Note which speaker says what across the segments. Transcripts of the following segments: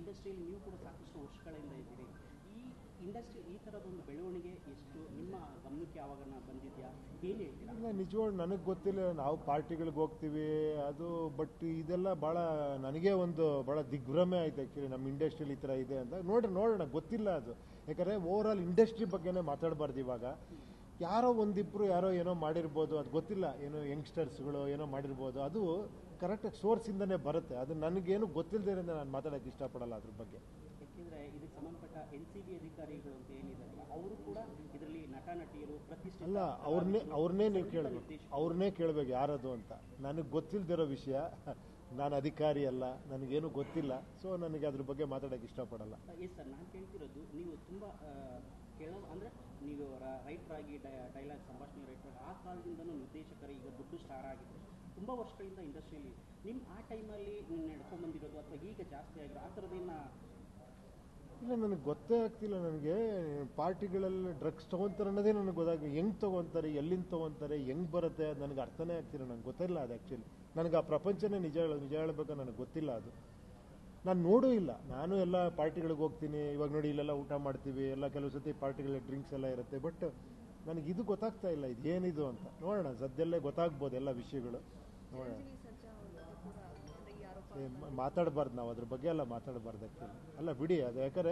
Speaker 1: ಇಂಡಸ್ಟ್ರಿಯಲ್ಲಿ ನೀವು ಕೂಡ ಸಾಕಷ್ಟು ವರ್ಷಗಳಿಂದ ಇದ್ದೀರಿ ಈ ಇಂಡಸ್ಟ್ರಿ ಈ ಥರದೊಂದು ಬೆಳವಣಿಗೆ ಎಷ್ಟು ನಿಮ್ಮ ಗಮನಕ್ಕೆ ಯಾವಾಗ ಬಂದಿದೆಯಾ ಏನು ಹೇಳ್ತೀರಾ
Speaker 2: ಇಲ್ಲ ನಿಜವಾಗ್ ನನಗೆ ಗೊತ್ತಿಲ್ಲ ನಾವು ಪಾರ್ಟಿಗಳಿಗೆ ಹೋಗ್ತೀವಿ ಅದು ಬಟ್ ಇದೆಲ್ಲ ಭಾಳ ನನಗೆ ಒಂದು ಭಾಳ ದಿಗ್ಭ್ರಮೆ ಆಯ್ತು ಆ್ಯಕ್ಚುಲಿ ನಮ್ಮ ಇಂಡಸ್ಟ್ರಿಯಲ್ಲಿ ಈ ಥರ ಇದೆ ಅಂತ ನೋಡ್ರಿ ನೋಡೋಣ ಗೊತ್ತಿಲ್ಲ ಅದು ಯಾಕಂದರೆ ಓವರ್ ಆಲ್ ಇಂಡಸ್ಟ್ರಿ ಬಗ್ಗೆನೇ ಮಾತಾಡಬಾರ್ದು ಇವಾಗ ಯಾರೋ ಒಂದಿಬ್ರು ಯಾರೋ ಏನೋ ಮಾಡಿರ್ಬೋದು ಅದು ಗೊತ್ತಿಲ್ಲ ಏನೋ ಯಂಗ್ಸ್ಟರ್ಸ್ಗಳು ಏನೋ ಮಾಡಿರ್ಬೋದು ಅದು ಕರೆಕ್ಟಾಗಿ ಸೋರ್ಸಿಂದನೇ ಬರುತ್ತೆ ಅದು ನನಗೇನು ಗೊತ್ತಿಲ್ಲದೆ ಇರೋದ್ರಿಂದ ನಾನು ಮಾತಾಡೋಕ್ಕೆ ಇಷ್ಟಪಡಲ್ಲ ಅದ್ರ ಬಗ್ಗೆ
Speaker 1: ಯಾಕೆಂದರೆ ಇದಕ್ಕೆ ಸಂಬಂಧಪಟ್ಟ ಎನ್ ಸಿ ಬಿ ಅಧಿಕಾರಿಗಳು ಅಂತ ಏನಿದಾರಲ್ಲ ಅವರು ಕೂಡ ಇದರಲ್ಲಿ ನಟ ನಟಿಯರು ಪ್ರತಿಷ್ಠಿತ
Speaker 2: ಅಲ್ಲ ಅವ್ರನ್ನೇ ಅವ್ರನ್ನೇ ನೀವು ಕೇಳಬೇಕು ಅವ್ರನ್ನೇ ಕೇಳಬೇಕು ಯಾರದು ಅಂತ ನನಗೆ ಗೊತ್ತಿಲ್ದಿರೋ ವಿಷಯ ನಾನು ಅಧಿಕಾರಿ ಅಲ್ಲ ನನಗೇನು ಗೊತ್ತಿಲ್ಲ ಸೊ ನನಗೆ ಅದ್ರ ಬಗ್ಗೆ ಮಾತಾಡೋಕ್ಕೆ ಇಷ್ಟಪಡಲ್ಲ
Speaker 1: ಎಸ್ ಸರ್ ನಾನು ಕೇಳ್ತಿರೋದು ನೀವು ತುಂಬ ಕೇಳೋ ಅಂದರೆ ನೀವು ರೈಟರ್ ಆಗಿ ಡೈಲಾಗ್ ಸಂಭಾಷಣೆ ರೈಟರ್ ಆ ಕಾಲದಿಂದನೂ ನಿರ್ದೇಶಕರು ಈಗ ದೊಡ್ಡ ಸ್ಟಾರ್ ಆಗಿದ್ರು ತುಂಬ ವರ್ಷಗಳಿಂದ ಇಂಡಸ್ಟ್ರಿಯಲ್ಲಿ ನಿಮ್ಮ ಆ ಟೈಮಲ್ಲಿ ನಡ್ಕೊಂಡ್ಬಂದಿರೋದು ಅಥವಾ ಈಗ ಜಾಸ್ತಿ ಆಗಿರೋ ಆ ಥರದೇನ
Speaker 2: ಇಲ್ಲ ನನಗೆ ಗೊತ್ತೇ ಆಗ್ತಿಲ್ಲ ನನಗೆ ಪಾರ್ಟಿಗಳಲ್ಲಿ ಡ್ರಗ್ಸ್ ತೊಗೊತಾರೆ ಅನ್ನೋದೇ ನನಗೆ ಗೊತ್ತಾಗ ಹೆಂಗೆ ತೊಗೊತಾರೆ ಎಲ್ಲಿಂದ ತೊಗೊತಾರೆ ಹೆಂಗೆ ಬರುತ್ತೆ ಅದು ನನಗೆ ಅರ್ಥನೇ ಆಗ್ತಿಲ್ಲ ನನಗೆ ಗೊತ್ತಿಲ್ಲ ಅದು ಆ್ಯಕ್ಚುಲಿ ನನಗೆ ಆ ಪ್ರಪಂಚನೇ ನಿಜ ಹೇಳ ನಿಜ ಹೇಳ್ಬೇಕು ನನಗೆ ಗೊತ್ತಿಲ್ಲ ಅದು ನಾನು ನೋಡೂ ಇಲ್ಲ ನಾನು ಎಲ್ಲ ಪಾರ್ಟಿಗಳಿಗೆ ಹೋಗ್ತೀನಿ ಇವಾಗ ನೋಡಿ ಇಲ್ಲೆಲ್ಲ ಊಟ ಮಾಡ್ತೀವಿ ಎಲ್ಲ ಕೆಲವು ಸತಿ ಪಾರ್ಟಿಗಳ ಡ್ರಿಂಕ್ಸ್ ಎಲ್ಲ ಇರುತ್ತೆ ಬಟ್ ನನಗೆ ಇದು ಗೊತ್ತಾಗ್ತಾ ಇಲ್ಲ ಇದು ಏನಿದು ಅಂತ ನೋಡೋಣ ಸದ್ಯಲ್ಲೇ ಗೊತ್ತಾಗ್ಬೋದು ಎಲ್ಲ ವಿಷಯಗಳು ನೋಡೋಣ
Speaker 3: ಚಿರಂಜೀವಿ ಸರ್ಜಾ ಅವರು ಕೂಡ ಅಂದ್ರೆ ಈ ಆರೋಪ
Speaker 2: ಏ, ಮ- ಮಾತಾಡಬಾರ್ದು ನಾವು ಅದ್ರ ಬಗ್ಗೆ ಎಲ್ಲ ಮಾತಾಡಬಾರ್ದು ಆ್ಯಕ್ಚುಲಿ ಅಲ್ಲ ಬಿಡಿ ಅದು ಯಾಕಂದರೆ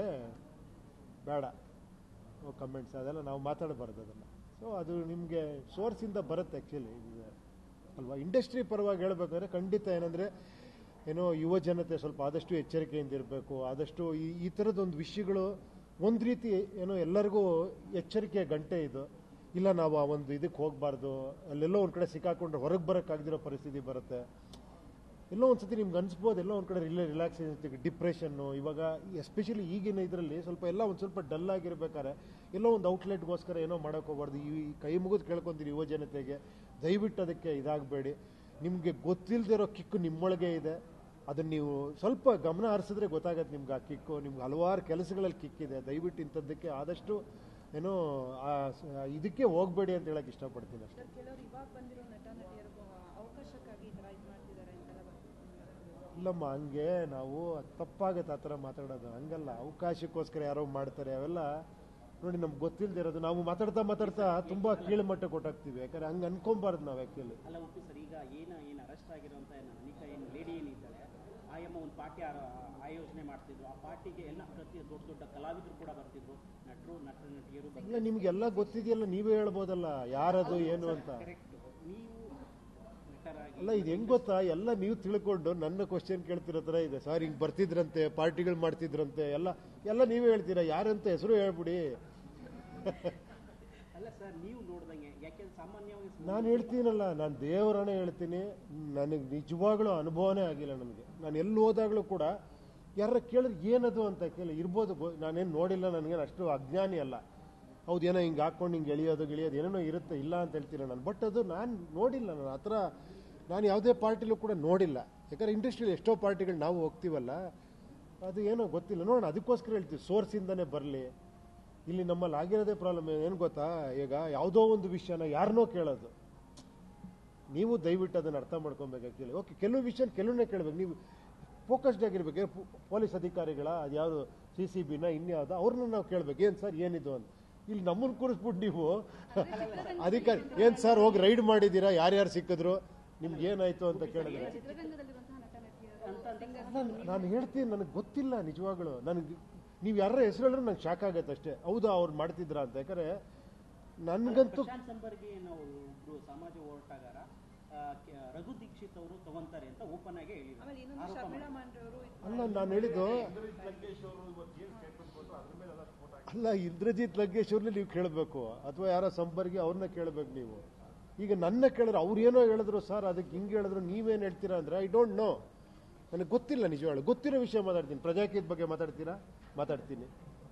Speaker 2: ಬೇಡ ಕಮೆಂಟ್ಸ್ ಅದೆಲ್ಲ ನಾವು ಮಾತಾಡಬಾರ್ದು ಅದನ್ನು ಸೊ ಅದು ನಿಮಗೆ ಸೋರ್ಸಿಂದ ಬರುತ್ತೆ ಆ್ಯಕ್ಚುಲಿ ಅಲ್ವಾ ಇಂಡಸ್ಟ್ರಿ ಪರವಾಗಿ ಹೇಳ್ಬೇಕಾದ್ರೆ ಖಂಡಿತ ಏನಂದರೆ ಏನೋ ಯುವ ಜನತೆ ಸ್ವಲ್ಪ ಆದಷ್ಟು ಎಚ್ಚರಿಕೆಯಿಂದ ಇರಬೇಕು ಆದಷ್ಟು ಈ ಈ ಥರದೊಂದು ವಿಷಯಗಳು ಒಂದು ರೀತಿ ಏನೋ ಎಲ್ಲರಿಗೂ ಎಚ್ಚರಿಕೆಯ ಗಂಟೆ ಇದು ಇಲ್ಲ ನಾವು ಆ ಒಂದು ಇದಕ್ಕೆ ಹೋಗಬಾರ್ದು ಅಲ್ಲೆಲ್ಲೋ ಒಂದು ಕಡೆ ಸಿಕ್ಕಾಕೊಂಡ್ರೆ ಹೊರಗೆ ಬರೋಕ್ಕಾಗದಿರೋ ಪರಿಸ್ಥಿತಿ ಬರುತ್ತೆ ಎಲ್ಲೋ ಒಂದು ಸತಿ ನಿಮ್ಗೆ ಅನ್ಸ್ಬೋದು ಎಲ್ಲೋ ಒಂದು ಕಡೆ ರಿಲೇ ರಿಲ್ಯಾಕ್ಸ್ ಇರುತ್ತೆ ಡಿಪ್ರೆಷನ್ನು ಇವಾಗ ಎಸ್ಪೆಷಲಿ ಈಗಿನ ಇದರಲ್ಲಿ ಸ್ವಲ್ಪ ಎಲ್ಲ ಒಂದು ಸ್ವಲ್ಪ ಡಲ್ ಆಗಿರ್ಬೇಕಾದ್ರೆ ಎಲ್ಲೋ ಒಂದು ಔಟ್ಲೆಟ್ಗೋಸ್ಕರ ಏನೋ ಮಾಡೋಕೆ ಹೋಗ್ಬಾರ್ದು ಈ ಕೈ ಮುಗಿದು ಕೇಳ್ಕೊಂತೀರಿ ಯುವ ಜನತೆಗೆ ದಯವಿಟ್ಟು ಅದಕ್ಕೆ ಇದಾಗಬೇಡಿ ನಿಮಗೆ ಗೊತ್ತಿಲ್ಲದಿರೋ ಕಿಕ್ಕು ನಿಮ್ಮೊಳಗೆ ಇದೆ ಅದನ್ನು ನೀವು ಸ್ವಲ್ಪ ಗಮನ ಹರಿಸಿದ್ರೆ ಗೊತ್ತಾಗತ್ತೆ ನಿಮ್ಗೆ ಆ ಕಿಕ್ಕು ನಿಮ್ಗೆ ಹಲವಾರು ಕೆಲಸಗಳಲ್ಲಿ ಕಿಕ್ಕಿದೆ ದಯವಿಟ್ಟು ಇಂಥದ್ದಕ್ಕೆ ಆದಷ್ಟು ಏನೋ ಆ ಸ- ಇದಕ್ಕೆ ಹೋಗಬೇಡಿ ಅಂತ ಹೇಳಕ್ಕೆ ಇಷ್ಟಪಡ್ತೀನಿ ಅಷ್ಟೇ
Speaker 3: ಸರ್ ಕೆಲವರು ಇವಾಗ ಬಂದಿರೋ ನಟ ನಟಿಯರಿಗೂ ಅವಕಾಶಕ್ಕಾಗಿ ಈ ತರ ಇದು ಮಾಡ್ತಿದ್ದಾರೆ ಅಂತೆಲ್ಲ ಬರ್ತಿದೆ
Speaker 2: ಇಲ್ಲಮ್ಮ ಹಂಗೆ ನಾವು ತಪ್ಪಾಗತ್ತೆ ಆ ಥರ ಮಾತಾಡೋದು ಹಂಗಲ್ಲ ಅವಕಾಶಕ್ಕೋಸ್ಕರ ಯಾರೋ ಮಾಡ್ತಾರೆ ಅವೆಲ್ಲ ನೋಡಿ ನಮ್ಗೆ ಗೊತ್ತಿಲ್ಲದೆ ಇರೋದು ನಾವು ಮಾತಾಡ್ತಾ ಮಾತಾಡ್ತಾ ತುಂಬ ಕೀಳುಮಟ್ಟ ಕೊಟ್ಟಾಗ್ತೀವಿ ಯಾಕಂದ್ರೆ ಹಂಗೆ ಅನ್ಕೊಂಬಾರ್ದು ನಾವು ಆ್ಯಕ್ಚುಲಿ
Speaker 1: ಅಲ್ಲ ಓಕೆ ಸರ್ ಈಗ ಏನು ಏನು ಅರೆಸ್ಟ್ ಆಗಿರೋಂಥ ಏನು ಅನಿಕಾ ಏನು ಲೇಡಿ ಏನಿದ್ದಾಳೆ ಆಯಮ್ಮ ಒಂದು ಪಾರ್ಟಿ ಆಯೋಜನೆ ಮಾಡ್ತಿದ್ರು ಆ ಪಾರ್ಟಿಗೆ ಎಲ್ಲ ಪ್ರತಿ ದೊಡ್ಡ ದೊಡ್ಡ ಕಲಾವಿದರು ಕೂಡ ಬರ್ತಿದ್ರು ನಟರು ನಟ ನಟಿಯರು
Speaker 2: ಇಲ್ಲ ನಿಮಗೆಲ್ಲ ಗೊತ್ತಿದೆಯಲ್ಲ ನೀವೇ ಹೇಳ್ಬೋದಲ್ಲ ಯಾರದು ಏನು ಅಂತ
Speaker 1: ಕರೆಕ್ಟ್ ನೀವು ನಟರಾಗಿ
Speaker 2: ಅಲ್ಲ ಇದು ಹೆಂಗ್ ಗೊತ್ತಾ ಎಲ್ಲ ನೀವು ತಿಳ್ಕೊಂಡು ನನ್ನ ಕ್ವಶನ್ ಕೇಳ್ತಿರೋ ಥರ ಇದೆ ಸರ್ ಹಿಂಗೆ ಬರ್ತಿದ್ರಂತೆ ಪಾರ್ಟಿಗಳು ಮಾಡ್ತಿದ್ರಂತೆ ಎಲ್ಲ ಎಲ್ಲ ನೀವೇ ಹೇಳ್ತೀರಾ ಯಾರಂತ ಹೆಸರು ಹೇಳ್ಬಿಡಿ
Speaker 1: ಅಲ್ಲ ಸರ್ ನೀವು ನೋಡ್ದಂಗೆ ಯಾಕೆಂದ್ರೆ ಸಾಮಾನ್ಯವಾಗಿ
Speaker 2: ನಾನು ಹೇಳ್ತೀನಲ್ಲ ನಾನು ದೇವರನ್ನೇ ಹೇಳ್ತೀನಿ ನನಗೆ ನಿಜವಾಗ್ಲೂ ಅನುಭವನೇ ಆಗಿಲ್ಲ ನನಗೆ ನಾನು ಎಲ್ಲಿ ಹೋದಾಗಲೂ ಕೂಡ ಯಾರ ಕೇಳಿದ್ರೆ ಏನದು ಅಂತ ಕೇಳಿ ಇರ್ಬೋದು ಗೊ- ನಾನೇನು ನೋಡಿಲ್ಲ ನನಗೇನು ಅಷ್ಟು ಅಜ್ಞಾನಿ ಅಲ್ಲ ಹೌದು ಏನೋ ಹಿಂಗೆ ಹಾಕೊಂಡು ಹಿಂಗೆ ಎಳಿಯೋದು ಗಿಳಿಯೋದು ಏನೇನೋ ಇರುತ್ತೆ ಇಲ್ಲ ಅಂತ ಹೇಳ್ತೀನಿ ನಾನು ಬಟ್ ಅದು ನಾನು ನೋಡಿಲ್ಲ ನಾನು ಆ ಥರ ನಾನು ಯಾವುದೇ ಪಾರ್ಟಿಲೂ ಕೂಡ ನೋಡಿಲ್ಲ ಯಾಕಂದ್ರೆ ಇಂಡಸ್ಟ್ರಿಯಲ್ಲಿ ಎಷ್ಟೋ ಪಾರ್ಟಿಗಳು ನಾವು ಹೋಗ್ತೀವಲ್ಲ ಅದು ಏನೋ ಗೊತ್ತಿಲ್ಲ ನೋಡೋಣ ಅದಕ್ಕೋಸ್ಕರ ಹೇಳ್ತೀವಿ ಸೋರ್ಸಿಂದನೇ ಬರಲಿ ಇಲ್ಲಿ ನಮ್ಮಲ್ಲಿ ಆಗಿರೋದೇ ಪ್ರಾಬ್ಲಮ್ ಏನು ಗೊತ್ತಾ ಈಗ ಯಾವುದೋ ಒಂದು ವಿಷಯನ ಯಾರನ್ನೋ ಕೇಳೋದು ನೀವು ದಯವಿಟ್ಟು ಅದನ್ನು ಅರ್ಥ ಮಾಡ್ಕೊಬೇಕು ಆ್ಯಕ್ಚುಲಿ ಓಕೆ ಕೆಲವು ವಿಷಯ ಕೆಲವನ್ನೇ ಕೇಳಬೇಕು ನೀವು ಫೋಕಸ್ಡ್ ಆಗಿರ್ಬೇಕು ಏ, ಪೊ- ಪೊಲೀಸ್ ಅಧಿಕಾರಿಗಳ ಅದ್ಯಾವುದು ಸಿ ಸಿ ಬಿನ ಇನ್ಯಾವುದು ಅವ್ರನ್ನ ನಾವು ಕೇಳ್ಬೇಕು ಏನು ಸರ್ ಏನಿದು ಅಂತ ಇಲ್ಲಿ ನಮ್ಮನ್ನು ಕೂರಿಸ್ಬಿಟ್ಟು ನೀವು ಅಧಿಕಾರಿ ಏನು ಸರ್ ಹೋಗಿ ರೈಡ್ ಮಾಡಿದ್ದೀರಾ ಯಾರ್ಯಾರು ಸಿಕ್ಕಿದ್ರು ನಿಮ್ಗೆ ಏನಾಯ್ತು ಅಂತ ಕೇಳಿದ್ರೆ
Speaker 3: ಚಿತ್ರರಂಗದಲ್ಲಿರುವಂತಹ ನಟ ನಟಿಯರು
Speaker 2: ನಾನು ಹೇಳ್ತೀನಿ ನನಗೆ ಗೊತ್ತಿಲ್ಲ ನಿಜವಾಗ್ಲು ನನಗೆ ನೀವು ಯಾರ ಹೆಸರು ಹೇಳಿದ್ರೆ ನಂಗೆ ಶಾಕ್ ಆಗತ್ತೆ ಅಷ್ಟೇ ಹೌದಾ ಅವ್ರು ಮಾಡ್ತಿದ್ರ ಅಂತ ಯಾಕಂದ್ರೆ ನನ್ಗಂತೂ
Speaker 1: ಪ್ರಶಾಂತ್ ಸಂಬರ್ಗಿ ನಾವು ಒಬ್ರು ಸಮಾಜ ಹೋರಾಟಗಾರ ಆ, ಕೆ- ರಘು ದೀಕ್ಷಿತ್ ಅವರು ತಗೊಂತಾರೆ ಅಂತ ಓಪನ್ ಆಗಿ ಹೇಳಿದ್ರು
Speaker 3: ಆಮೇಲೆ ಇನ್ನೊಂದು
Speaker 1: ಆರೋಪ
Speaker 3: ಶರ್ಮಿಳಾ
Speaker 1: ಮಾಡಿ.
Speaker 3: ಮಾಂಡ್ರೆ ಅವರು
Speaker 2: ಅಲ್ಲ ನಾನು ಹೇಳಿದ್ದು ಅಲ್ಲ ಇಂದ್ರಜಿತ್ ಲಂಕೇಶ್ ಅವ್ರನ್ನ ನೀವು ಕೇಳಬೇಕು ಅಥವಾ ಯಾರೋ ಸಂಪರ್ಗಿ ಅವ್ರನ್ನ ಕೇಳಬೇಕು ನೀವು ಈಗ ನನ್ನ ಕೇಳಿದ್ರೆ ಅವ್ರು ಏನೋ ಹೇಳಿದ್ರು ಸರ್ ಅದಕ್ಕೆ ಹಿಂಗೆ ಹೇಳಿದ್ರು ನೀವೇನು ಹೇಳ್ತೀರಾ ಅಂದ್ರೆ ಐ ಡೋಂಟ್ ನೋ ನನಗೆ ಗೊತ್ತಿಲ್ಲ ನಿಜವಾಗ್ಲು ಗೊತ್ತಿರೋ ವಿಷಯ ಮಾತಾಡ್ತೀನಿ ಪ್ರಜಾಕೀಯದ ಬಗ್ಗೆ ಮಾತಾಡ್ತೀರಾ ಮಾತಾಡ್ತೀನಿ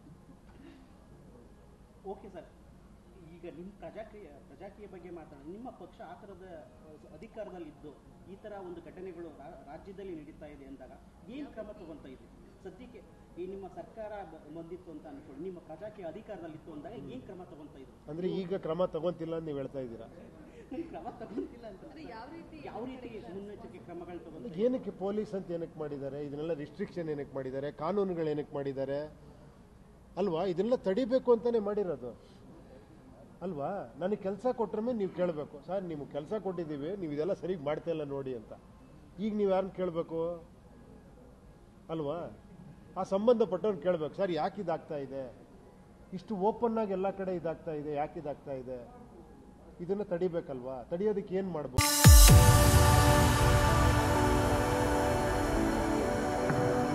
Speaker 1: ಓಕೆ ಸರ್ ಈಗ ನಿಮ್ಮ ಪ್ರಜಾಕೀಯ ಪ್ರಜಾಕೀಯ ಬಗ್ಗೆ ಮಾತಾಡೋಣ ನಿಮ್ಮ ಪಕ್ಷ ಆ ಥರದ ಅಧಿಕಾರದಲ್ಲಿದ್ದು ಈ ಥರ ಒಂದು ಘಟನೆಗಳು ರಾ- ರಾಜ್ಯದಲ್ಲಿ ನಡೀತಾ ಇದೆ ಅಂದಾಗ ಏನು ಕ್ರಮ ತಗೊಂತ ಇದೆ ಸದ್ಯಕ್ಕೆ ಈ ನಿಮ್ಮ ಸರ್ಕಾರ ಬ- ಬಂದಿತ್ತು ಅಂತ ಅನ್ಕೊಳ್ಳಿ ನಿಮ್ಮ ಪ್ರಜಾಕೀಯ ಅಧಿಕಾರದಲ್ಲಿತ್ತು ಅಂದಾಗ ಏನು ಕ್ರಮ ತಗೊಂತ ಇದ್ರು
Speaker 2: ಅಂದ್ರೆ ಈಗ ಕ್ರಮ ತಗೊಂತಿಲ್ಲ ಅಂತ ನೀವು ಹೇಳ್ತಾ ಇದ್ದೀರಾ
Speaker 1: ನೀವು ಕ್ರಮ ತಗೊಂತಿಲ್ಲ ಅಂತ
Speaker 3: ಅಂದ್ರೆ ಯಾವ ರೀತಿ
Speaker 1: ಯಾವ ರೀತಿ ಮುನ್ನೆಚ್ಚರಿಕೆ ಕ್ರಮಗಳು ತಗೊಂಡು
Speaker 2: ಏನಕ್ಕೆ ಪೊಲೀಸ್ ಅಂತ ಏನಕ್ಕೆ ಮಾಡಿದ್ದಾರೆ ಇದನ್ನೆಲ್ಲ ರಿಸ್ಟ್ರಿಕ್ಷನ್ ಏನಕ್ಕೆ ಮಾಡಿದ್ದಾರೆ ಕಾನೂನುಗಳು ಏನಕ್ಕೆ ಮಾಡಿದ್ದಾರೆ ಅಲ್ವಾ ಇದನ್ನೆಲ್ಲ ತಡಿಬೇಕು ಅಂತಾನೆ ಮಾಡಿರೋದು ಅಲ್ವಾ ನನಗೆ ಕೆಲಸ ಕೊಟ್ರ ಮೇಲೆ ನೀವು ಕೇಳಬೇಕು ಸರ್ ನಿಮ್ಗೆ ಕೆಲಸ ಕೊಟ್ಟಿದ್ದೀವಿ ನೀವು ಇದೆಲ್ಲ ಸರಿಗೆ ಮಾಡ್ತಾ ಇಲ್ಲ ನೋಡಿ ಅಂತ ಈಗ ನೀವು ಯಾರನ್ನ ಕೇಳಬೇಕು ಅಲ್ವಾ ಆ ಸಂಬಂಧಪಟ್ಟವ್ರು ಕೇಳಬೇಕು ಸರ್ ಯಾಕೆ ಇದಾಗ್ತಾ ಇದೆ ಇಷ್ಟು ಓಪನ್ ಆಗಿ ಎಲ್ಲ ಕಡೆ ಇದಾಗ್ತಾ ಇದೆ ಯಾಕೆ ಇದಾಗ್ತಾ ಇದೆ ಇದನ್ನ ತಡಿಬೇಕಲ್ವಾ ತಡಿಯೋದಕ್ಕೆ ಏನು ಮಾಡ್ಬೋದು